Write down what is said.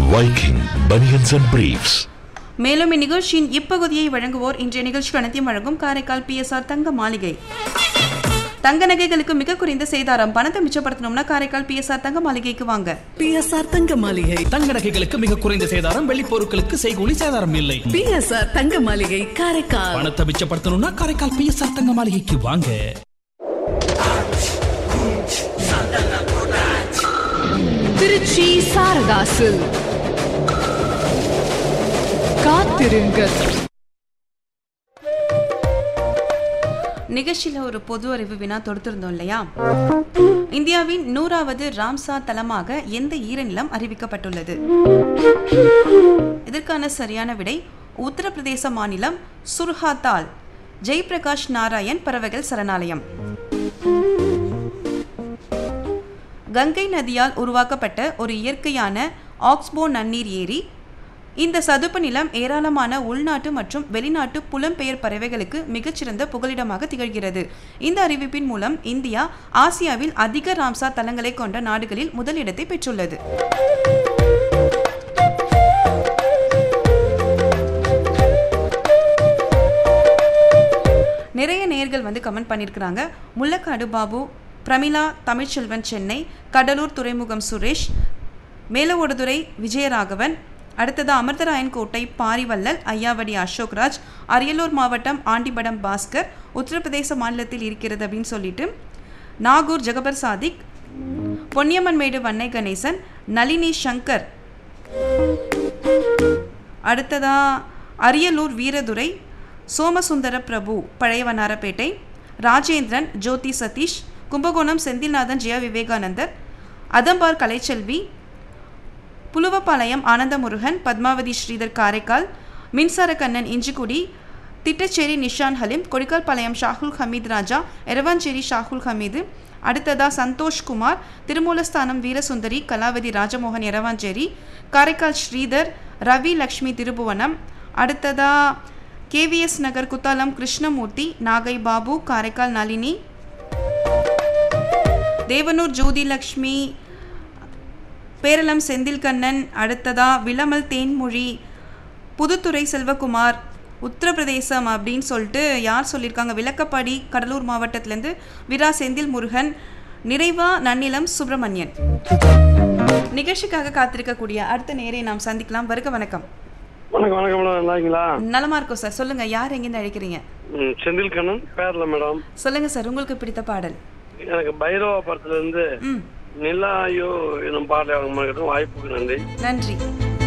Viking Bunions and Briefs. மேலும் இந்நிகழ்ச்சியின் இப்பகுதியை வழங்குவோர் இன்றைய நிகழ்ச்சிக்கு அனைத்தையும் வழங்கும் காரைக்கால் பிஎஸ்ஆர் தங்க மாளிகை தங்க நகைகளுக்கு மிக குறைந்த சேதாரம் பணத்தை மிச்சப்படுத்தணும்னா காரைக்கால் பிஎஸ்ஆர் தங்க மாளிகைக்கு வாங்க பிஎஸ்ஆர் தங்க மாளிகை தங்க நகைகளுக்கு மிக குறைந்த சேதாரம் வெள்ளி பொருட்களுக்கு செய்கூலி சேதாரம் இல்லை பிஎஸ்ஆர் தங்க மாளிகை காரைக்கால் பணத்தை மிச்சப்படுத்தணும்னா காரைக்கால் பிஎஸ்ஆர் தங்க மாளிகைக்கு வாங்க திருச்சி சாரதாசு காத்திருங்கள் நிகழ்ச்சியில ஒரு பொது அறிவு வினா தொடுத்திருந்தோம் இல்லையா இந்தியாவின் நூறாவது ராம்சார் தலமாக எந்த ஈரநிலம் அறிவிக்கப்பட்டுள்ளது இதற்கான சரியான விடை உத்தரப்பிரதேச மாநிலம் சுர்ஹாத்தால் ஜெய்பிரகாஷ் நாராயண் பறவைகள் சரணாலயம் கங்கை நதியால் உருவாக்கப்பட்ட ஒரு இயற்கையான ஆக்ஸ்போ நன்னீர் ஏரி இந்த சதுப்பு நிலம் ஏராளமான உள்நாட்டு மற்றும் வெளிநாட்டு புலம்பெயர் பறவைகளுக்கு மிகச்சிறந்த புகலிடமாக திகழ்கிறது இந்த அறிவிப்பின் மூலம் இந்தியா ஆசியாவில் அதிக ராம்சார் தலங்களை கொண்ட நாடுகளில் முதலிடத்தை பெற்றுள்ளது நிறைய நேயர்கள் வந்து கமெண்ட் பண்ணியிருக்கிறாங்க முள்ளக்காடு பாபு பிரமிளா தமிழ்ச்செல்வன் சென்னை கடலூர் துறைமுகம் சுரேஷ் மேலவோடுதுறை விஜயராகவன் அடுத்தது அமிர்தராயன் கோட்டை பாரிவல்லல் ஐயாவடி அசோக்ராஜ் அரியலூர் மாவட்டம் ஆண்டிபடம் பாஸ்கர் உத்தரப்பிரதேச மாநிலத்தில் இருக்கிறது அப்படின்னு சொல்லிட்டு நாகூர் ஜெகபர் சாதிக் பொன்னியம்மன் மேடு வன்னை கணேசன் நளினி சங்கர் அடுத்ததா அரியலூர் வீரதுரை சோமசுந்தர பிரபு பழையவனாரப்பேட்டை ராஜேந்திரன் ஜோதி சதீஷ் கும்பகோணம் செந்தில்நாதன் ஜெயா விவேகானந்தர் அதம்பார் கலைச்செல்வி புலுவப்பாளையம் ஆனந்தமுருகன் பத்மாவதி ஸ்ரீதர் காரைக்கால் மின்சார கண்ணன் இஞ்சிக்குடி திட்டச்சேரி நிஷான் ஹலீம் கொடிக்கால்பாளையம் ஷாகுல் ஹமீத் ராஜா எரவாஞ்சேரி ஷாகுல் ஹமீது அடுத்ததா சந்தோஷ் குமார் திருமூலஸ்தானம் வீரசுந்தரி கலாவதி ராஜமோகன் எரவாஞ்சேரி காரைக்கால் ஸ்ரீதர் ரவி லக்ஷ்மி திருபுவனம் அடுத்ததா கேவிஎஸ் நகர் குத்தாலம் கிருஷ்ணமூர்த்தி நாகை பாபு காரைக்கால் நளினி தேவனூர் ஜோதி லக்ஷ்மி பேரளம் செந்தில்கண்ணன் அடுத்ததா விளமல் தேன்மொழி புதுத்துறை செல்வகுமார் உத்தரப்பிரதேசம் அப்படின்னு சொல்லிட்டு யார் சொல்லியிருக்காங்க விளக்கப்பாடி கடலூர் மாவட்டத்திலேருந்து விரா செந்தில் முருகன் நிறைவா நன்னிலம் சுப்பிரமணியன் நிகழ்ச்சிக்காக காத்திருக்கக்கூடிய அடுத்த நேரை நாம் சந்திக்கலாம் வருக வணக்கம் வணக்கம் வணக்கம் மேடம் நல்லா இருக்கீங்களா நலமா இருக்கோம் சார் சொல்லுங்க யார் எங்கேருந்து அழைக்கிறீங்க ம், செந்தில் கண்ணன் பேர்ல மேடம் சொல்லுங்க சார் உங்களுக்கு பிடித்த பாடல் எனக்கு பைரவா படத்துல இருந்து ம் நிலாயோ எனும் பாடலை வாய்ப்புக்கு நன்றி நன்றி